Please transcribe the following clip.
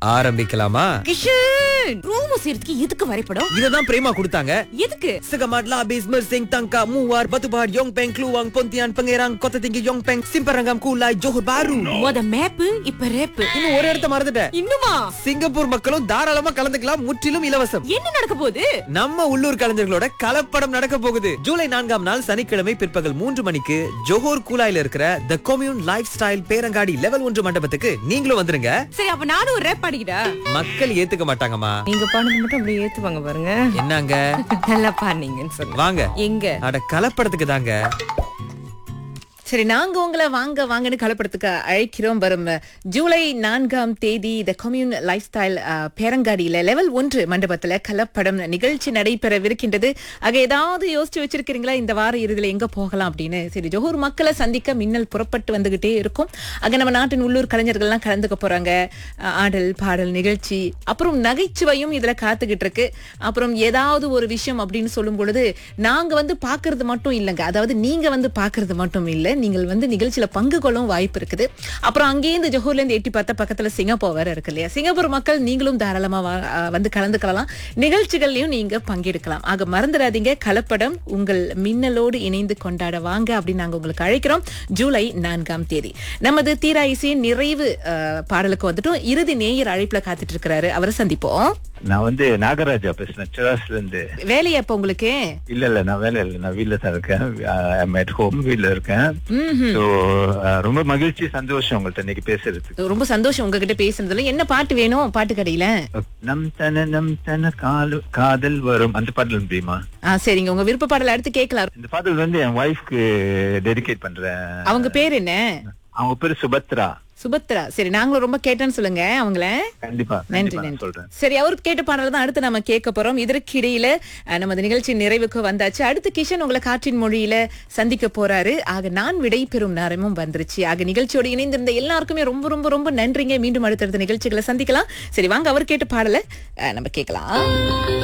ஆரம்பிக்கலாமா கிஷன் ரூம் செய்யறதுக்கு எதுக்கு வரைபடம் இததான் பிரேமா கொடுத்தாங்க எதுக்கு Segamat Labis Mersing Tangka Muar Batubar Yong Peng Kluang Pontian Pangerang Kota Tinggi Yong Peng Simparangam Kulai Johor Bahru மொத மேப்பு இப்ப ரேப்பு இன்னும் ஒரு இடத்த மறந்துட்டேன் இன்னுமா சிங்கப்பூர் மக்களும் தாராளமா கலந்துக்கலாம் முற்றிலும் இலவசம் என்ன நடக்க போகுது நம்ம உள்ளூர் கலைஞர்களோட கலப்படம் நடக்க போகுது ஜூலை நான்காம் நாள் சனிக்கிழமை பிற்பகல் மூன்று மணிக்கு ஜோஹர் கூலாயில இருக்கிற த கொம்யூன் லைஃப் ஸ்டைல் பேரங்காடி லெவல் ஒன்று மண்டபத்துக்கு நீங்களும் வந்துருங்க சரி அப்ப நானும் ஒரு ரேப் பாடிக்கிட்டா மக்கள் ஏத்துக்க மாட்டாங்கம்மா நீங்க பாடுறது மட்டும் அப்படியே ஏத்துவாங்க பாருங்க என்னங்க நல்லா பாடுனீங்கன்னு சொல்லுங்க வாங்க எங்க அட கலப்படத்துக்கு தாங்க சரி நாங்க உங்களை வாங்க வாங்கன்னு கலப்படத்துக்கு அழைக்கிறோம் வரும் ஜூலை நான்காம் தேதி த கம்யூன் லைஃப் ஸ்டைல் பேரங்காடியில லெவல் ஒன்று மண்டபத்துல கலப்படம் நிகழ்ச்சி நடைபெறவிருக்கின்றது ஆக ஏதாவது யோசிச்சு வச்சிருக்கிறீங்களா இந்த வார இறுதியில எங்க போகலாம் அப்படின்னு சரி ஜோஹூர் மக்களை சந்திக்க மின்னல் புறப்பட்டு வந்துகிட்டே இருக்கும் ஆக நம்ம நாட்டின் உள்ளூர் கலைஞர்கள்லாம் கலந்துக்க போறாங்க அஹ், ஆடல் பாடல் நிகழ்ச்சி அப்புறம் நகைச்சுவையும் இதுல காத்துக்கிட்டு இருக்கு அப்புறம் ஏதாவது ஒரு விஷயம் அப்படின்னு சொல்லும் பொழுது நாங்க வந்து பாக்குறது மட்டும் இல்லைங்க அதாவது நீங்க வந்து பாக்குறது மட்டும் இல்ல நீங்கள் வந்து நிகழ்ச்சியில பங்கு கொள்ளவும் வாய்ப்பு இருக்குது அப்புறம் அங்கேயே இந்த ஜோஹர்ல இருந்து எட்டி பார்த்தா பக்கத்துல சிங்கப்பூர் வேற இருக்கு இல்லையா சிங்கப்பூர் மக்கள் நீங்களும் தாராளமா வா- அஹ் வந்து கலந்துக்கலாம் நிகழ்ச்சிகள்லயும் நீங்க பங்கெடுக்கலாம் ஆக மறந்துடாதீங்க கலப்படம் உங்கள் மின்னலோடு இணைந்து கொண்டாட வாங்க அப்படின்னு நாங்க உங்களுக்கு அழைக்கிறோம் ஜூலை நான்காம் தேதி நமது தீரா இசையின் நிறைவு அஹ், பாடலுக்கு வந்துட்டும் இறுதி நேயர் அழைப்புல காத்துட்டு இருக்கிறாரு அவரை சந்திப்போம் நான் வந்து நாகராஜா பேசுறேன் சிராஸ்ல இருந்து வேலையா இப்ப உங்களுக்கு இல்ல இல்ல நான் வேலை இல்ல நான் வீட்ல தான் இருக்கேன் அட் ஹோம் வீட்ல இருக்கேன் ம்ஹும். சோ ரொம்ப மகிழ்ச்சி சந்தோஷம் உங்கள்ட்ட இன்னைக்கு பேசுறதுக்கு ரொம்ப சந்தோஷம் உங்ககிட்ட பேசுனதுல என்ன பாட்டு வேணும் பாட்டு கடையில நம் தன நம் தன காலு காதல் வரும் அந்த பாடல் முடியுமா ஆ சரிங்க உங்க விருப்ப பாடல அடுத்து கேட்கலாம் இந்த பாடல் வந்து என் ஒய்ஃப்க்கு டெடிகேட் பண்றேன் அவங்க பேர் என்ன அவங்க பேரு சுபத்ரா சுபத்ரா சரி நாங்களும் ரொம்ப கேட்டேன்னு சொல்லுங்க அவங்கள கண்டிப்பா நன்றி கண்டிப்பா நான் நன்றி சொல்றேன் சரி அவருக்கு கேட்ட பாடல் தான் அடுத்து நம்ம கேட்க போறோம் இதற்கிடையில அஹ், நமது நிகழ்ச்சி நிறைவுக்கு வந்தாச்சு அடுத்து கிஷன் உங்களை காற்றின் மொழியில சந்திக்க போறாரு ஆக நான் விடை பெறும் நேரமும் வந்துருச்சு ஆக நிகழ்ச்சியோடு இணைந்திருந்த எல்லாருக்குமே ரொம்ப ரொம்ப ரொம்ப நன்றிங்க மீண்டும் அடுத்தடுத்த நிகழ்ச்சிகளை சந்திக்கலாம் சரி வாங்க அவர் கேட்ட பாடலை அஹ், நம்ம கேட்கலாம்